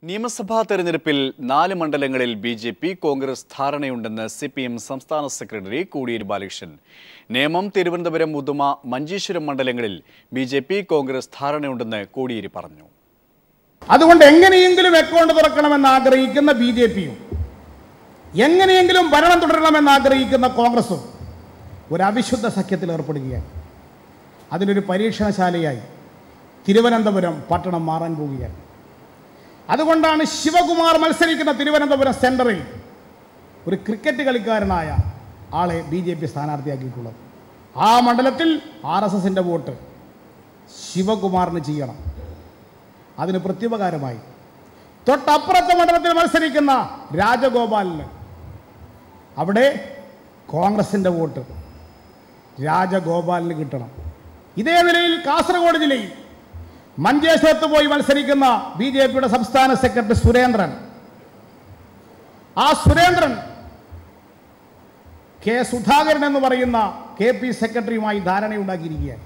നിയമസഭാ തെരഞ്ഞെടുപ്പിൽ നാല് മണ്ഡലങ്ങളിൽ ബി ജെ പി കോൺഗ്രസ് ധാരണയുണ്ടെന്ന് സി പി എം സംസ്ഥാന സെക്രട്ടറി കോടിയേരി ബാലകൃഷ്ണൻ നേമം തിരുവനന്തപുരം ഉദുമ മഞ്ചേശ്വരം മണ്ഡലങ്ങളിൽ ബി ജെ പി കോൺഗ്രസ് ധാരണയുണ്ടെന്ന് കോടിയേരി പറഞ്ഞു അതുകൊണ്ട് എങ്ങനെയെങ്കിലും അക്കൗണ്ട് തുറക്കണമെന്ന് ആഗ്രഹിക്കുന്ന ബി ജെ പിയും എങ്ങനെയെങ്കിലും ഭരണം തുടരണമെന്ന് ആഗ്രഹിക്കുന്ന കോൺഗ്രസും ഒരു അവിശുദ്ധ സഖ്യത്തിൽ ഏർപ്പെടുകയാണ് അതിനൊരു പരീക്ഷണശാലയായി തിരുവനന്തപുരം പട്ടണം മാറാൻ പോവുകയാണ് അതുകൊണ്ടാണ് ശിവകുമാർ മത്സരിക്കുന്ന തിരുവനന്തപുരം സെൻറ്ററിൽ ഒരു ക്രിക്കറ്റ് കളിക്കാരനായ ആളെ ബി ജെ പി സ്ഥാനാർത്ഥിയാക്കിയിട്ടുള്ളത് ആ മണ്ഡലത്തിൽ ആർ എസ് എസിൻ്റെ വോട്ട് ശിവകുമാറിന് ചെയ്യണം അതിന് പ്രത്യുപകാരമായി തൊട്ടപ്പുറത്തെ മണ്ഡലത്തിൽ മത്സരിക്കുന്ന രാജഗോപാലിന് അവിടെ കോൺഗ്രസിൻ്റെ വോട്ട് രാജഗോപാലിന് കിട്ടണം ഇതേ നിലയിൽ കാസർഗോഡ് ജില്ലയിൽ മഞ്ചേശ്വരത്ത് പോയി മത്സരിക്കുന്ന ബി ജെ പിയുടെ സംസ്ഥാന സെക്രട്ടറി സുരേന്ദ്രൻ ആ സുരേന്ദ്രൻ കെ സുധാകരൻ എന്ന് പറയുന്ന കെ പി സെക്രട്ടറിയുമായി ധാരണയുണ്ടാക്കിയിരിക്കുകയാണ്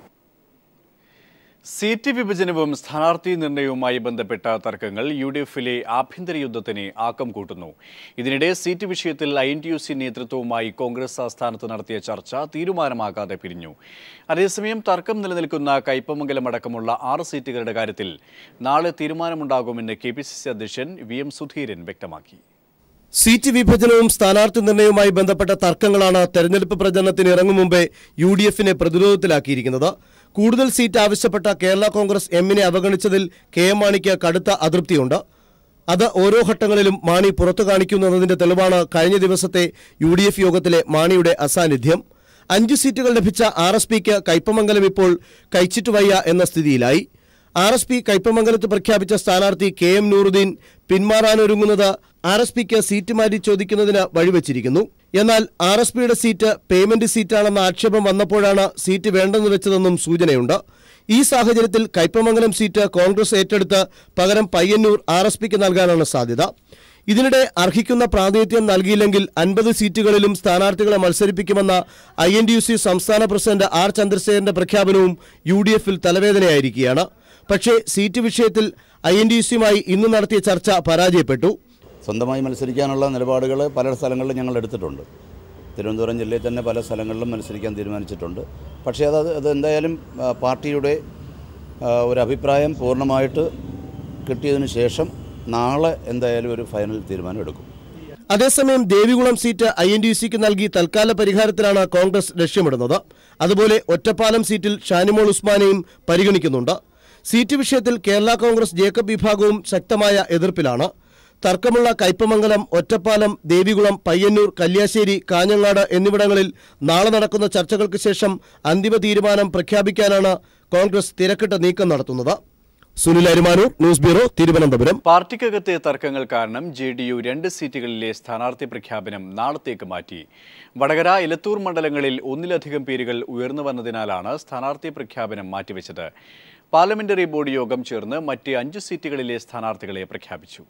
സീറ്റ് വിഭജനവും സ്ഥാനാർത്ഥി നിർണയവുമായി ബന്ധപ്പെട്ട തർക്കങ്ങൾ യു ഡി എഫിലെ ആഭ്യന്തര യുദ്ധത്തിന് ആക്കം കൂട്ടുന്നു ഇതിനിടെ സീറ്റ് വിഷയത്തിൽ I N T U C നേതൃത്വവുമായി കോൺഗ്രസ് ആസ്ഥാനത്ത് നടത്തിയ ചർച്ച തീരുമാനമാകാതെ പിരിഞ്ഞു അതേസമയം തർക്കം നിലനിൽക്കുന്ന കയ്പമംഗലം അടക്കമുള്ള ആറ് സീറ്റുകളുടെ കാര്യത്തിൽ നാളെ തീരുമാനമുണ്ടാകുമെന്ന് കെ പി സി സി അധ്യക്ഷൻ വി എം സുധീരൻ വ്യക്തമാക്കി സീറ്റ് വിഭജനവും സ്ഥാനാർത്ഥി നിർണയവുമായി ബന്ധപ്പെട്ട തർക്കങ്ങളാണ് തെരഞ്ഞെടുപ്പ് പ്രചരണത്തിന് ഇറങ്ങും മുമ്പേ യു ഡി എഫിനെ പ്രതിരോധത്തിലാക്കിയിരിക്കുന്നത് കൂടുതൽ സീറ്റ് ആവശ്യപ്പെട്ട കേരള കോൺഗ്രസ് എമ്മിനെ അവഗണിച്ചതിൽ കെ എം മാണിക്ക് കടുത്ത അതൃപ്തിയുണ്ട് അത് ഓരോ ഘട്ടങ്ങളിലും മാണി പുറത്തു കാണിക്കുന്നതിന്റെ തെളിവാണ് കഴിഞ്ഞ ദിവസത്തെ യു ഡി എഫ് യോഗത്തിലെ മാണിയുടെ അസാന്നിധ്യം അഞ്ച് സീറ്റുകൾ ലഭിച്ച ആർ എസ് പിക്ക് കയ്പമംഗലം ഇപ്പോൾ കൈച്ചിട്ടുവയ്യ എന്ന സ്ഥിതിയിലായി ആർ എസ് പി കയ്പമംഗലത്ത് പ്രഖ്യാപിച്ച സ്ഥാനാർത്ഥി കെ എം നൂറുദ്ദീൻ പിന്മാറാനൊരുങ്ങുന്നത് ആർ എസ് പിക്ക് സീറ്റ് മാറ്റി ചോദിക്കുന്നതിന് വഴിവെച്ചിരിക്കുന്നു എന്നാൽ ആർ എസ് പിയുടെ സീറ്റ് പേയ്മെന്റ് സീറ്റാണെന്ന ആക്ഷേപം വന്നപ്പോഴാണ് സീറ്റ് വേണ്ടെന്ന് വെച്ചതെന്നും സൂചനയുണ്ട് ഈ സാഹചര്യത്തിൽ കയ്പമംഗലം സീറ്റ് കോൺഗ്രസ് ഏറ്റെടുത്ത് പകരം പയ്യന്നൂർ ആർ എസ് പിക്ക് നൽകാനാണ് സാധ്യത ഇതിനിടെ അർഹിക്കുന്ന പ്രാതിനിധ്യം നൽകിയില്ലെങ്കിൽ അൻപത് സീറ്റുകളിലും സ്ഥാനാർത്ഥികളെ മത്സരിപ്പിക്കുമെന്ന I N D U C സംസ്ഥാന പ്രസിഡന്റ് ആർ ചന്ദ്രസേനന്റെ പ്രഖ്യാപനവും യു ഡി എഫിൽ തലവേദനയായിരിക്കുകയാണ് പക്ഷേ സീറ്റ് വിഷയത്തിൽ ഐ എൻ ഡി യു സിയുമായി ഇന്ന് നടത്തിയ ചർച്ച പരാജയപ്പെട്ടു സ്വന്തമായി മത്സരിക്കാനുള്ള നിലപാടുകൾ പല സ്ഥലങ്ങളിലും ഞങ്ങൾ എടുത്തിട്ടുണ്ട് തിരുവനന്തപുരം ജില്ലയിൽ തന്നെ പല സ്ഥലങ്ങളിലും മത്സരിക്കാൻ തീരുമാനിച്ചിട്ടുണ്ട് പക്ഷേ അത് അത് എന്തായാലും ആ, പാർട്ടിയുടെ ആ, ഒരു അഭിപ്രായം പൂർണ്ണമായിട്ട് കിട്ടിയതിന് ശേഷം നാളെ എന്തായാലും ഒരു ഫൈനൽ തീരുമാനം എടുക്കും അതേസമയം Devikulam seat I N D U സിക്ക് നൽകി തൽക്കാല പരിഹാരത്തിലാണ് കോൺഗ്രസ് ലക്ഷ്യമിടുന്നത് അതുപോലെ ഒറ്റപ്പാലം സീറ്റിൽ ഷാനിമോൾ ഉസ്മാനെയും പരിഗണിക്കുന്നുണ്ട് സീറ്റ് വിഷയത്തിൽ കേരള കോൺഗ്രസ് ജേക്കബ് വിഭാഗവും ശക്തമായ എതിർപ്പിലാണ് തർക്കമുള്ള കയ്പമംഗലം ഒറ്റപ്പാലം ദേവികുളം പയ്യന്നൂർ കല്യാശ്ശേരി കാഞ്ഞങ്ങാട് എന്നിവിടങ്ങളിൽ നാളെ നടക്കുന്ന ചർച്ചകൾക്ക് ശേഷം അന്തിമ തീരുമാനം പ്രഖ്യാപിക്കാനാണ് കോൺഗ്രസ് തിരക്കിട്ട നീക്കം നടത്തുന്നത് സുനിൽ അരിമാനൂർ ന്യൂസ് ബ്യൂറോ തിരുവനന്തപുരം പാർട്ടിക്കകത്തെ തർക്കങ്ങൾ കാരണം ജെ ഡി യു രണ്ട് സീറ്റുകളിലെ സ്ഥാനാർത്ഥി പ്രഖ്യാപനം നാളത്തേക്ക് മാറ്റി വടകര ഇലത്തൂർ മണ്ഡലങ്ങളിൽ ഒന്നിലധികം പേരുകൾ ഉയർന്നു വന്നതിനാലാണ് സ്ഥാനാർത്ഥി പ്രഖ്യാപനം മാറ്റിവെച്ചത് പാർലമെന്ററി ബോർഡ് യോഗം ചേർന്ന് മറ്റ് അഞ്ച് സീറ്റുകളിലെ സ്ഥാനാർത്ഥികളെ പ്രഖ്യാപിച്ചു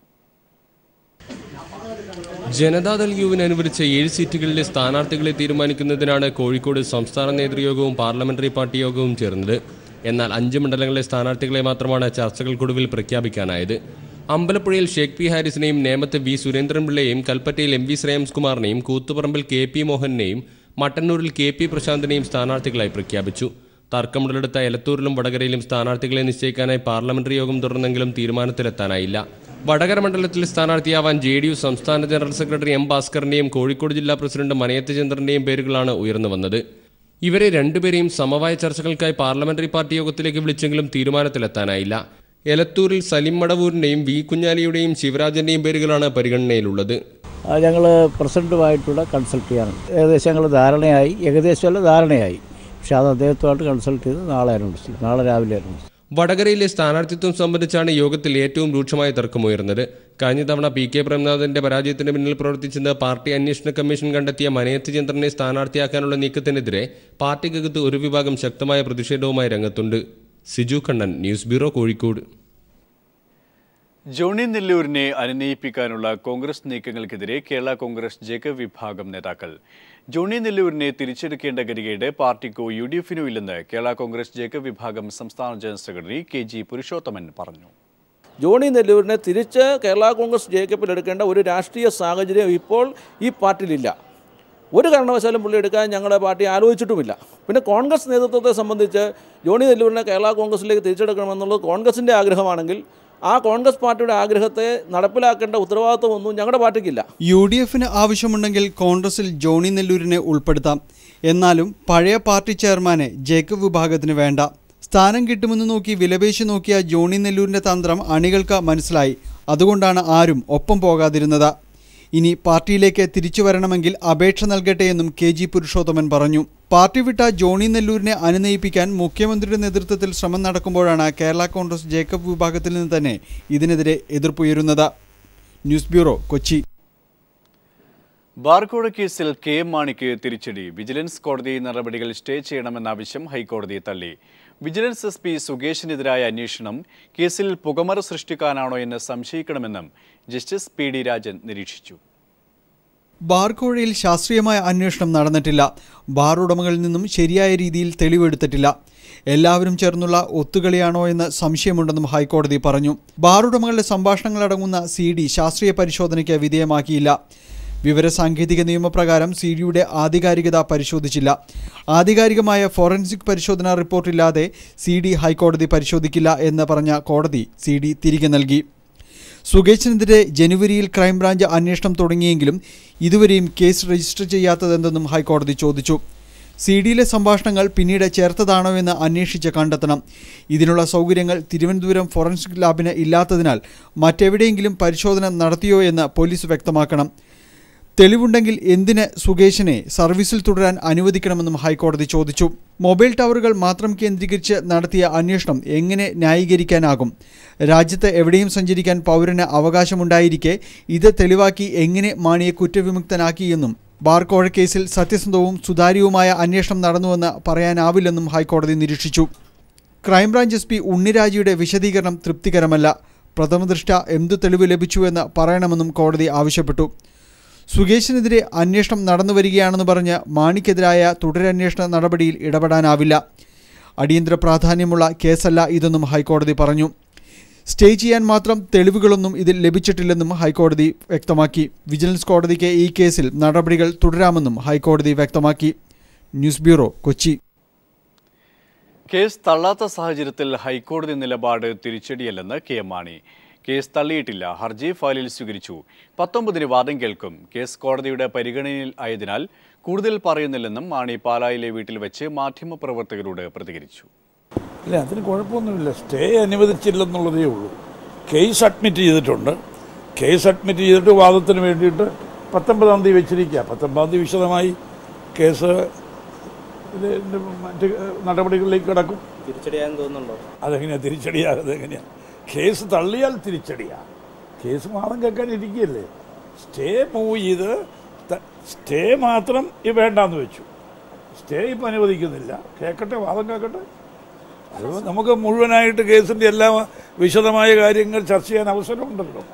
ജനതാദൾ യുവിന് അനുവദിച്ച ഏഴ് സീറ്റുകളിലെ സ്ഥാനാർത്ഥികളെ തീരുമാനിക്കുന്നതിനാണ് കോഴിക്കോട് സംസ്ഥാന നേതൃയോഗവും പാർലമെന്ററി പാർട്ടി യോഗവും ചേർന്നത് എന്നാൽ അഞ്ച് മണ്ഡലങ്ങളിലെ സ്ഥാനാർത്ഥികളെ മാത്രമാണ് ചർച്ചകൾക്കൊടുവിൽ പ്രഖ്യാപിക്കാനായത് അമ്പലപ്പുഴയിൽ ഷേഖ് പി ഹാരിസിനെയും നേമത്ത് വി സുരേന്ദ്രൻപിള്ളയെയും കൽപ്പറ്റയിൽ എം വി ശ്രേയംസ് കുമാറിനെയും കൂത്തുപറമ്പിൽ കെ പി മോഹനെയും മട്ടന്നൂരിൽ കെ പി പ്രശാന്തിനെയും സ്ഥാനാർത്ഥികളായി പ്രഖ്യാപിച്ചു തർക്കമുടലെടുത്ത എലത്തൂരിലും വടകരയിലും സ്ഥാനാർത്ഥികളെ നിശ്ചയിക്കാനായി പാർലമെന്ററി യോഗം തുടർന്നെങ്കിലും തീരുമാനത്തിലെത്താനായില്ല വടകര മണ്ഡലത്തിൽ സ്ഥാനാർത്ഥിയാവാൻ ജെ ഡി യു സംസ്ഥാന ജനറൽ സെക്രട്ടറി എം ഭാസ്കറിന്റെയും കോഴിക്കോട് ജില്ലാ പ്രസിഡന്റ് മനയത്ത് ചന്ദ്രന്റെയും പേരുകളാണ് ഉയർന്നു വന്നത് ഇവരെ രണ്ടുപേരെയും സമവായ ചർച്ചകൾക്കായി പാർലമെന്ററി പാർട്ടി യോഗത്തിലേക്ക് വിളിച്ചെങ്കിലും തീരുമാനത്തിലെത്താനായില്ല എലത്തൂരിൽ സലിം മടവൂരിന്റെയും വി കുഞ്ഞാലിയുടെയും ശിവരാജന്റെയും പേരുകളാണ് പരിഗണനയിലുള്ളത് ഞങ്ങൾ പ്രസിഡൻറ്റുമായിട്ടുള്ള കൺസൾട്ട് ചെയ്യാനുണ്ട് ഏകദേശം ഞങ്ങൾ ധാരണയായി ഏകദേശമല്ല ധാരണയായി പക്ഷേ അത് അദ്ദേഹത്തുമായിട്ട് കൺസൾട്ട് ചെയ്ത് നാളെ അനൗൺസ് ചെയ്യും നാളെ രാവിലെ അനൗൺസ് ചെയ്യും വടകരയിലെ സ്ഥാനാർത്ഥിത്വം സംബന്ധിച്ചാണ് യോഗത്തിൽ ഏറ്റവും രൂക്ഷമായ തർക്കമുയർന്നത് കഴിഞ്ഞ തവണ പി കെ പ്രേംനാഥിന്റെ പരാജയത്തിന് പിന്നിൽ പ്രവർത്തിച്ചെന്ന് പാർട്ടി അന്വേഷണ കമ്മീഷൻ കണ്ടെത്തിയ മനയത്ത് ചന്ദ്രനെ സ്ഥാനാർത്ഥിയാക്കാനുള്ള നീക്കത്തിനെതിരെ പാർട്ടിക്കകത്ത് ഒരു വിഭാഗം ശക്തമായ പ്രതിഷേധവുമായി രംഗത്തുണ്ട് Siju Kannan news bureau Kozhikode Johnny നെല്ലൂരിനെ അനുനയിപ്പിക്കാനുള്ള കോൺഗ്രസ് നീക്കങ്ങൾക്കെതിരെ കേരള കോൺഗ്രസ് ജേക്കബ് വിഭാഗം നേതാക്കൾ ജോണി നെല്ലൂരിനെ തിരിച്ചെടുക്കേണ്ട ഗതികേട് പാർട്ടിക്കോ യു ഡി എഫിനോ ഇല്ലെന്ന് കേരള കോൺഗ്രസ് ജേക്കബ് വിഭാഗം സംസ്ഥാന general secretary K G Purushothaman പറഞ്ഞു ജോണി നെല്ലൂരിനെ തിരിച്ച് കേരള കോൺഗ്രസ് ജേക്കബിൽ എടുക്കേണ്ട ഒരു രാഷ്ട്രീയ സാഹചര്യം ഇപ്പോൾ ഈ പാർട്ടിയിലില്ല ഒരു കാരണവശാലും പുള്ളി എടുക്കാൻ ഞങ്ങളുടെ പാർട്ടി ആലോചിച്ചിട്ടുമില്ല പിന്നെ കോൺഗ്രസ് നേതൃത്വത്തെ സംബന്ധിച്ച് ജോണി നെല്ലൂരിനെ കേരള കോൺഗ്രസിലേക്ക് തിരിച്ചെടുക്കണമെന്നുള്ളത് കോൺഗ്രസിൻ്റെ ആഗ്രഹമാണെങ്കിൽ ആ കോൺഗ്രസ് പാർട്ടിയുടെ ആഗ്രഹത്തെ നടപ്പിലാക്കേണ്ട ഉത്തരവാദിത്വമൊന്നും ഞങ്ങളുടെ പാർട്ടിക്കില്ല യു ഡി എഫിന് ആവശ്യമുണ്ടെങ്കിൽ കോൺഗ്രസിൽ ജോണി നെല്ലൂരിനെ ഉൾപ്പെടുത്താം എന്നാലും പഴയ പാർട്ടി ചെയർമാനെ ജേക്കബ് വിഭാഗത്തിന് വേണ്ട സ്ഥാനം കിട്ടുമെന്ന് നോക്കി വിലപേശി നോക്കിയ ജോണി നെല്ലൂരിന്റെ തന്ത്രം അണികൾക്ക് മനസ്സിലായി അതുകൊണ്ടാണ് ആരും ഒപ്പം പോകാതിരുന്നത് ഇനി പാർട്ടിയിലേക്ക് തിരിച്ചു വരണമെങ്കിൽ അപേക്ഷ നൽകട്ടെ എന്നും കെ ജി പുരുഷോത്തമൻ പറഞ്ഞു പാർട്ടി വിട്ട ജോണി നെല്ലൂരിനെ അനുനയിപ്പിക്കാൻ മുഖ്യമന്ത്രിയുടെ നേതൃത്വത്തിൽ ശ്രമം നടക്കുമ്പോഴാണ് കേരള കോൺഗ്രസ് ജേക്കബ് വിഭാഗത്തിൽ നിന്ന് തന്നെ ഇതിനെതിരെ എതിർപ്പുയരുന്നത് ന്യൂസ് ബ്യൂറോ കൊച്ചി ബാർക്കോഴ കേസിൽ കെ എം മാണിക്ക് തിരിച്ചടി വിജിലൻസ് കോടതി നടപടികൾ സ്റ്റേ ചെയ്യണമെന്ന ആവശ്യം ഹൈക്കോടതി തള്ളി വിജിലൻസ് എസ് പി സുകേഷിനെതിരായ അന്വേഷണം കേസിൽ പുകമറ സൃഷ്ടിക്കാനാണോ എന്ന് സംശയിക്കണമെന്നും ജസ്റ്റിസ് പി ഡി രാജൻ നിരീക്ഷിച്ചു ബാർക്കോഴയിൽ ശാസ്ത്രീയമായ അന്വേഷണം നടന്നിട്ടില്ല ബാർ ഉടമകളിൽ നിന്നും ശരിയായ രീതിയിൽ തെളിവെടുത്തിട്ടില്ല എല്ലാവരും ചേർന്നുള്ള ഒത്തുകളിയാണോ എന്ന് സംശയമുണ്ടെന്നും ഹൈക്കോടതി പറഞ്ഞു ബാർ ഉടമകളുടെ സംഭാഷണങ്ങളടങ്ങുന്ന സി ഡി ശാസ്ത്രീയ പരിശോധനയ്ക്ക് വിധേയമാക്കിയില്ല വിവരസാങ്കേതിക നിയമപ്രകാരം സി ഡിയുടെ ആധികാരികത പരിശോധിച്ചില്ല ആധികാരികമായ ഫോറൻസിക് പരിശോധനാ റിപ്പോർട്ടില്ലാതെ സി ഡി ഹൈക്കോടതി പരിശോധിക്കില്ല എന്ന് പറഞ്ഞ കോടതി സി ഡി തിരികെ നൽകി സുകേഷിനെതിരെ ജനുവരിയിൽ ക്രൈംബ്രാഞ്ച് അന്വേഷണം തുടങ്ങിയെങ്കിലും ഇതുവരെയും കേസ് രജിസ്റ്റർ ചെയ്യാത്തതെന്തെന്നും ഹൈക്കോടതി ചോദിച്ചു സി ഡിയിലെ സംഭാഷണങ്ങൾ പിന്നീട് ചേർത്തതാണോ എന്ന് അന്വേഷിച്ച് കണ്ടെത്തണം ഇതിനുള്ള സൗകര്യങ്ങൾ തിരുവനന്തപുരം ഫോറൻസിക് ലാബിന് ഇല്ലാത്തതിനാൽ മറ്റെവിടെയെങ്കിലും പരിശോധന നടത്തിയോ എന്ന് പോലീസ് വ്യക്തമാക്കണം തെളിവുണ്ടെങ്കിൽ എന്തിന് സുകേഷിനെ സർവീസിൽ തുടരാൻ അനുവദിക്കണമെന്നും ഹൈക്കോടതി ചോദിച്ചു മൊബൈൽ ടവറുകൾ മാത്രം കേന്ദ്രീകരിച്ച് നടത്തിയ അന്വേഷണം എങ്ങനെ ന്യായീകരിക്കാനാകും രാജ്യത്ത് എവിടെയും സഞ്ചരിക്കാൻ പൗരന് അവകാശമുണ്ടായിരിക്കെ ഇത് തെളിവാക്കി എങ്ങനെ മാണിയെ കുറ്റവിമുക്തനാക്കിയെന്നും ബാർക്കോഴ കേസിൽ സത്യസന്ധവും സുതാര്യവുമായ അന്വേഷണം നടന്നുവെന്ന് പറയാനാവില്ലെന്നും ഹൈക്കോടതി നിരീക്ഷിച്ചു ക്രൈംബ്രാഞ്ച് എസ് പി ഉണ്ണിരാജിയുടെ വിശദീകരണം തൃപ്തികരമല്ല പ്രഥമദൃഷ്ട എന്തു തെളിവ് ലഭിച്ചുവെന്ന് പറയണമെന്നും കോടതി ആവശ്യപ്പെട്ടു സുകേഷിനെതിരെ അന്വേഷണം നടന്നുവരികയാണെന്ന് പറഞ്ഞ് മാണിക്കെതിരായ തുടരന്വേഷണ നടപടിയിൽ ഇടപെടാനാവില്ല അടിയന്തര പ്രാധാന്യമുള്ള കേസല്ല ഇതെന്നും ഹൈക്കോടതി പറഞ്ഞു സ്റ്റേ ചെയ്യാൻ മാത്രം തെളിവുകളൊന്നും ഇതിൽ ലഭിച്ചിട്ടില്ലെന്നും ഹൈക്കോടതി വ്യക്തമാക്കി വിജിലൻസ് കോടതിക്ക് ഈ കേസിൽ നടപടികൾ തുടരാമെന്നും ഹൈക്കോടതി വ്യക്തമാക്കി ന്യൂസ് ബ്യൂറോ കൊച്ചി കേസ് തള്ളാത്ത സാഹചര്യത്തിൽ ഹൈക്കോടതി നിലപാട് തിരിച്ചടിയല്ലെന്ന് കെ എം മാണി കേസ് തള്ളിയിട്ടില്ല ഹർജി ഫയലിൽ സ്വീകരിച്ചു പത്തൊമ്പതിന് വാദം കേൾക്കും കേസ് കോടതിയുടെ പരിഗണനയിൽ ആയതിനാൽ കൂടുതൽ പറയുന്നില്ലെന്നും മാണി പാലായിലെ വീട്ടിൽ വെച്ച് മാധ്യമപ്രവർത്തകരോട് പ്രതികരിച്ചു ഇല്ല അതിന് കുഴപ്പമൊന്നുമില്ല സ്റ്റേ അനുവദിച്ചില്ലെന്നുള്ളതേ ഉള്ളൂ കേസ് അഡ്മിറ്റ് ചെയ്തിട്ടുണ്ട് കേസ് അഡ്മിറ്റ് ചെയ്തിട്ട് വാദത്തിന് വേണ്ടിയിട്ട് പത്തൊമ്പതാം തീയതി വെച്ചിരിക്കുക പത്തൊമ്പതാം തീയതി വിശദമായി കേസ് ഇതിൻ്റെ മറ്റ് നടപടികളിലേക്ക് കിടക്കും തിരിച്ചടിയായെന്ന് തോന്നുന്നുണ്ടോ അതെങ്ങനെയാണ് തിരിച്ചടിയാകുന്നത് എങ്ങനെയാണ് കേസ് തള്ളിയാൽ തിരിച്ചടിയാ കേസ് വാദം കേൾക്കാൻ ഇരിക്കുകയല്ലേ സ്റ്റേ മൂവ് ചെയ്ത് ത- സ്റ്റേ മാത്രം ഈ വേണ്ടാന്ന് വെച്ചു സ്റ്റേ ഇപ്പം അനുവദിക്കുന്നില്ല കേൾക്കട്ടെ വാദം കേൾക്കട്ടെ അത് നമുക്ക് മുഴുവനായിട്ട് കേസിൻ്റെ എല്ലാ വിശദമായ കാര്യങ്ങൾ ചർച്ച ചെയ്യാൻ അവസരമുണ്ടല്ലോ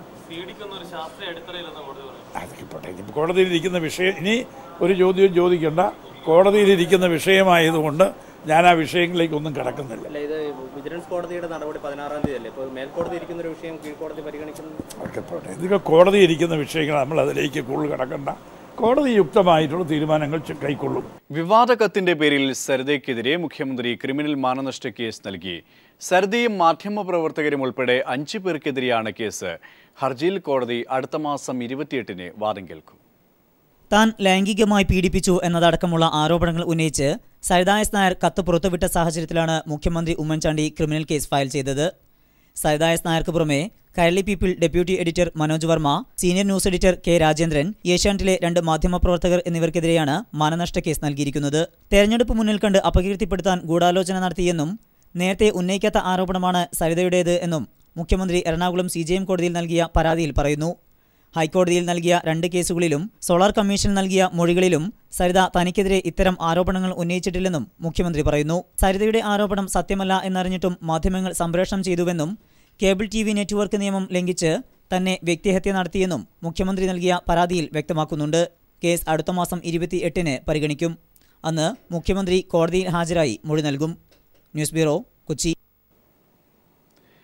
അതൊക്കെ പോട്ടെ ഇനിയിപ്പോൾ കോടതിയിലിരിക്കുന്ന വിഷയം ഇനി ഒരു ചോദ്യവും ചോദിക്കേണ്ട കോടതിയിലിരിക്കുന്ന വിഷയമായതുകൊണ്ട് ഞാൻ ആ വിഷയങ്ങളിലേക്കൊന്നും കിടക്കുന്നില്ല അല്ല ഇത് വിജിലൻസ് കോടതിയുടെ നടപടി പതിനാറാം തീയതി അല്ലേ ഇപ്പോൾ മേൽക്കോടതി ഇരിക്കുന്ന ഒരു വിഷയം കീഴ്ക്കോടതി പരിഗണിക്കുന്നു ഒക്കെ പോട്ടെ ഇതൊക്കെ കോടതി ഇരിക്കുന്ന വിഷയങ്ങൾ നമ്മൾ അതിലേക്ക് കൂടുതൽ കിടക്കണ്ട കോടതി യുക്തമായിട്ടുള്ള തീരുമാനങ്ങൾ ചെ- കൈക്കൊള്ളും വിവാദ കത്തിന്റെ പേരിൽ സരിതയ്ക്കെതിരെ മുഖ്യമന്ത്രി ക്രിമിനൽ മാനനഷ്ട കേസ് നൽകി സരിതയും മാധ്യമപ്രവർത്തകരും ഉൾപ്പെടെ അഞ്ചു പേർക്കെതിരെയാണ് കേസ് ഹർജിയിൽ കോടതി അടുത്ത മാസം ഇരുപത്തിയെട്ടിന് വാദം കേൾക്കും താൻ ലൈംഗികമായി പീഡിപ്പിച്ചു എന്നതടക്കമുള്ള ആരോപണങ്ങൾ ഉന്നയിച്ച് സരിതായസ് നായർ കത്ത് പുറത്തുവിട്ട സാഹചര്യത്തിലാണ് മുഖ്യമന്ത്രി ഉമ്മൻചാണ്ടി ക്രിമിനൽ കേസ് ഫയൽ ചെയ്തത് സരിതായസ് നായർക്ക് പുറമെ Kairali people deputy editor Manoj Varma senior news editor K Rajendran ഏഷ്യാനെറ്റിലെ രണ്ട് മാധ്യമപ്രവർത്തകർ എന്നിവർക്കെതിരെയാണ് മാനനഷ്ട കേസ് നൽകിയിരിക്കുന്നത് തെരഞ്ഞെടുപ്പ് മുന്നിൽ കണ്ട് അപകീർത്തിപ്പെടുത്താൻ ഗൂഢാലോചന നടത്തിയെന്നും നേരത്തെ ഉന്നയിക്കാത്ത ആരോപണമാണ് സരിതയുടേത് എന്നും മുഖ്യമന്ത്രി എറണാകുളം സി കോടതിയിൽ നൽകിയ പരാതിയിൽ പറയുന്നു ഹൈക്കോടതിയിൽ നൽകിയ രണ്ട് കേസുകളിലും സോളാർ കമ്മീഷൻ നൽകിയ മൊഴികളിലും സരിത തനിക്കെതിരെ ഇത്തരം ആരോപണങ്ങൾ ഉന്നയിച്ചിട്ടില്ലെന്നും മുഖ്യമന്ത്രി പറയുന്നു സരിതയുടെ ആരോപണം സത്യമല്ല എന്നറിഞ്ഞിട്ടും മാധ്യമങ്ങൾ സംപ്രേഷണം ചെയ്തുവെന്നും കേബിൾ ടി വി നെറ്റ്വർക്ക് നിയമം ലംഘിച്ച് തന്നെ വ്യക്തിഹത്യ നടത്തിയെന്നും മുഖ്യമന്ത്രി നൽകിയ പരാതിയിൽ വ്യക്തമാക്കുന്നുണ്ട് കേസ് അടുത്ത മാസം ഇരുപത്തിയെട്ടിന് പരിഗണിക്കും അന്ന് മുഖ്യമന്ത്രി കോടതിയിൽ ഹാജരായി മൊഴി നൽകും ന്യൂസ് ബ്യൂറോ കൊച്ചി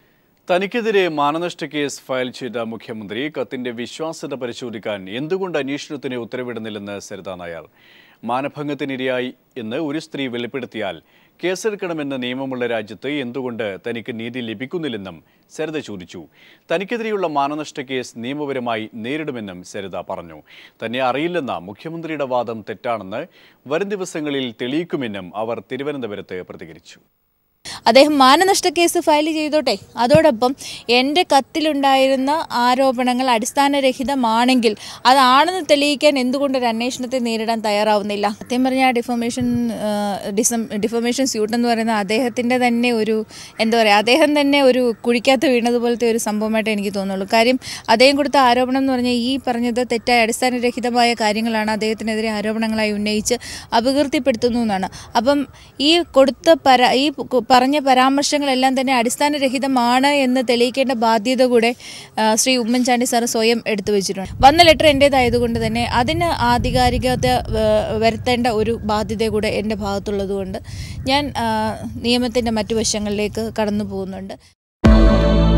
തനിക്കെതിരെ മാനനഷ്ട കേസ് ഫയൽ ചെയ്ത മുഖ്യമന്ത്രി കത്തിന്റെ വിശ്വാസ്യത പരിശോധിക്കാൻ എന്തുകൊണ്ട് അന്വേഷണത്തിന് ഉത്തരവിടുന്നില്ലെന്ന് സരിത നായർ മാനഭംഗത്തിനിരയായി എന്ന് ഒരു സ്ത്രീ വെളിപ്പെടുത്തിയാൽ കേസെടുക്കണമെന്ന നിയമമുള്ള രാജ്യത്ത് എന്തുകൊണ്ട് തനിക്ക് നീതി ലഭിക്കുന്നില്ലെന്നും സരിത ചോദിച്ചു തനിക്കെതിരെയുള്ള മാനനഷ്ട കേസ് നിയമപരമായി നേരിടുമെന്നും സരിത പറഞ്ഞു തന്നെ അറിയില്ലെന്ന മുഖ്യമന്ത്രിയുടെ വാദം തെറ്റാണെന്ന് വരും ദിവസങ്ങളിൽ തെളിയിക്കുമെന്നും അവർ തിരുവനന്തപുരത്ത് പ്രതികരിച്ചു അദ്ദേഹം മാനനഷ്ട കേസ് ഫയൽ ചെയ്തോട്ടെ അതോടൊപ്പം എൻ്റെ കത്തിലുണ്ടായിരുന്ന ആരോപണങ്ങൾ അടിസ്ഥാനരഹിതമാണെങ്കിൽ അതാണെന്ന് തെളിയിക്കാൻ എന്തുകൊണ്ട് ഒരു അന്വേഷണത്തെ നേരിടാൻ തയ്യാറാവുന്നില്ല സത്യം പറഞ്ഞാൽ ഡിഫോമേഷൻ ഡിസം ഡിഫോമേഷൻ സ്യൂട്ട് എന്ന് പറയുന്ന അദ്ദേഹത്തിൻ്റെ തന്നെ ഒരു എന്താ പറയുക അദ്ദേഹം തന്നെ ഒരു കുഴിക്കകത്ത് വീണതുപോലത്തെ ഒരു സംഭവമായിട്ട് എനിക്ക് തോന്നുള്ളൂ കാര്യം അദ്ദേഹം കൊടുത്ത ആരോപണം എന്ന് പറഞ്ഞാൽ ഈ പറഞ്ഞത് തെറ്റായ അടിസ്ഥാനരഹിതമായ കാര്യങ്ങളാണ് അദ്ദേഹത്തിനെതിരെ ആരോപണങ്ങളായി ഉന്നയിച്ച് അപകീർത്തിപ്പെടുത്തുന്നു എന്നാണ് അപ്പം ഈ കൊടുത്ത പരാ ഈ പറഞ്ഞ പരാമർശങ്ങളെല്ലാം തന്നെ അടിസ്ഥാനരഹിതമാണ് എന്ന് തെളിയിക്കേണ്ട ബാധ്യത കൂടെ ആ, ശ്രീ ഉമ്മൻചാണ്ടി സാർ സ്വയം എടുത്തു വെച്ചിട്ടുണ്ട് വന്ന ലെറ്റർ എൻ്റേതായതുകൊണ്ട് തന്നെ അതിന് ആധികാരികത ആ, വരുത്തേണ്ട ഒരു ബാധ്യത കൂടെ എൻ്റെ ഭാഗത്തുള്ളത് കൊണ്ട് ഞാൻ നിയമത്തിൻ്റെ മറ്റു വശങ്ങളിലേക്ക് കടന്നു പോകുന്നുണ്ട്